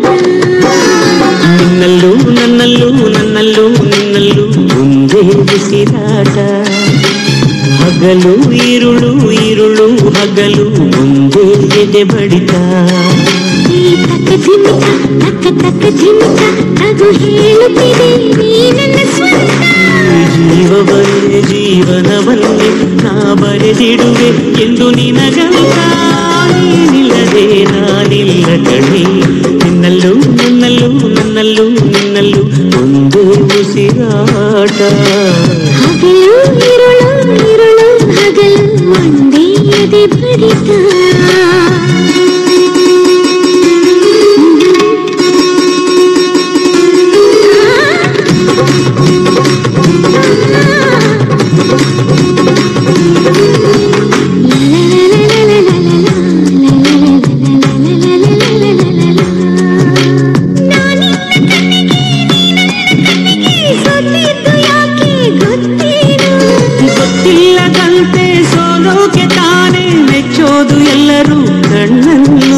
ಬಡಿತ ನಿನ್ನಲ್ಲೂ ನನ್ನಲ್ಲೂ ನನ್ನಲ್ಲೂ ನಿನ್ನಲ್ಲೂ ಒಂದೇ ಉಸಿರಾಟ ಹಗಲು ಈರುಳು ಈರುಳು ಹಗಲು ಒಂದೇ ಎದೆ ಬಡಿತ ಈ ತಕ್ಕ ಜಿಮಿಕ ತಕ್ಕ ತಕ್ಕ ಜಿಮಿಕ ಅದು ಹೇಳುತ್ತಿದೆ ನೀ ನನ್ನ ಸ್ವಂತ ಜೀವವನ್ನೇ ಜೀವನವನ್ನೇ ನಾ ಬರೆದಿಡುವೆ ಎಂದು ನಿನಗಂತ ನೀನಿಲ್ಲದೆ ನಾನಿಲ್ಲ ಕಣಿ ನಿನ್ನಲ್ಲೂ ನನ್ನಲ್ಲೂ ನನ್ನಲ್ಲೂ ನಿನ್ನಲ್ಲೂ ಒಂದೇ ಉಸಿರಾಟ ಹಗಲು ಇರುಳು ಇರುಳು ಹಗಲು ಒಂದೇ ಎದೆ ಬಡಿತ ಗೊತ್ತಿಲ್ಲದಂತೆ ಸೋಲೋಕೆ ತಾನೇ ಮೆಚ್ಚೋದು ಎಲ್ಲರೂ ಕಣ್ಣನ್ನು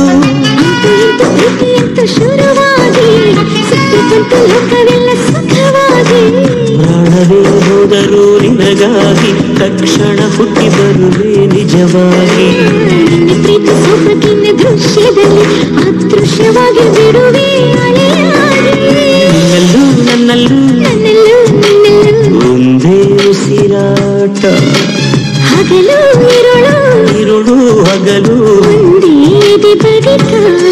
ಶುರುವಾಗಿ ಸುತ್ತಿಕೊಂತು ಲೋಕವೆಲ್ಲ ಸುಖವಾಗಿ ಪ್ರಾಣವೇ ಹೋದರೂ ನಿನಗಾಗಿ ತಕ್ಷಣ ಹುಟ್ಟಿ ಬರುವೆ ನಿಜವಾಗಿ ನಿನ್ನ ಪ್ರೀತಿ ಸೊಬಗಿನ ದೃಶ್ಯದಲ್ಲಿ ಅದೃಶ್ಯವಾಗಿ ಬಿಡುವೆ ಅಲೆಯಾಗಿ ನಿನ್ನಲ್ಲೂ ನನ್ನಲ್ಲೂ ನನ್ನಲ್ಲೂ ನಿನ್ನಲ್ಲೂ ಒಂದೇ ಉಸಿರಾಟ ಹಗಲು ಇರುಳು ಇರುಳು ಹಗಲು ಒಂದೇ ಎದೆ ಬಡಿತ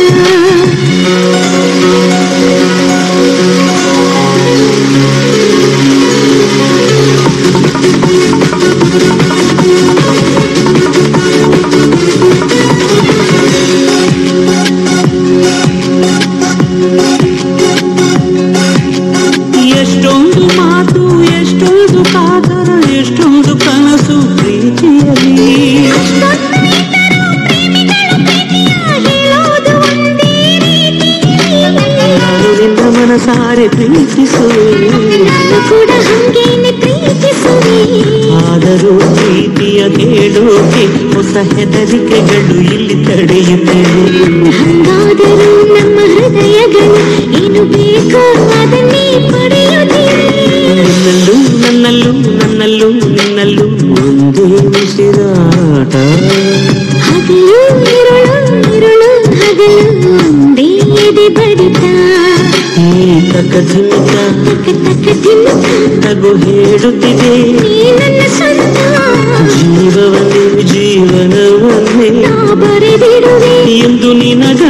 ಎಷ್ಟೊಂದು ಮಾತು ಎಷ್ಟೊಂದು ಕಾತರ ಎಷ್ಟೊಂದು ಕನಸು ಪ್ರೀತಿಯಲ್ಲಿ ಹೇಳೋದು ಒಂದೇ ನಾನು ನಿನ್ನ ಮನಸಾರೆ ಪ್ರೀತಿಸುವೆ ನಾನು ಕೂಡ ಹಂಗೇನೆ ಪ್ರೀತಿಸುವೆ ಆದರೂ ಪ್ರೀತಿಯ ಕೇಳೋಕೆ ಹೊಸ ಹೆದರಿಕೆಗಳು ಇಲ್ಲಿ ತಡೆಯುತ್ತವೆ ಹಂಗಾದರೂ ನಮ್ಮ ಹೃದಯಗಳು ಏನು ಬೇಕೋ ಅದನ್ನೇ ಪಡೆಯುತ್ತೀವಿ ನಿನ್ನಲ್ಲೂ ನನ್ನಲ್ಲೂ ನನ್ನಲ್ಲೂ ನಿನ್ನಲ್ಲೂ ಒಂದೇ ಉಸಿರಾಟ ಹಗಲು ಇರುಳು ಇರುಳು ಹಗಲು ಒಂದೇ ಎದೆ ಬಡಿತ ಈ ತಕ ಧಿಮಿಕ ತಕ್ಕ ತಕ್ಕ ದಿನಕ ತಗು ಹೇಳುತ್ತಿದೆ ನೀ ನನ್ನ ಸ್ವಂತ ಜೀವವನ್ನೇ ಜೀವನವನ್ನೇ ನಾ ಬರೆದಿಡುವೆ ಎಂದು ನಿನಗ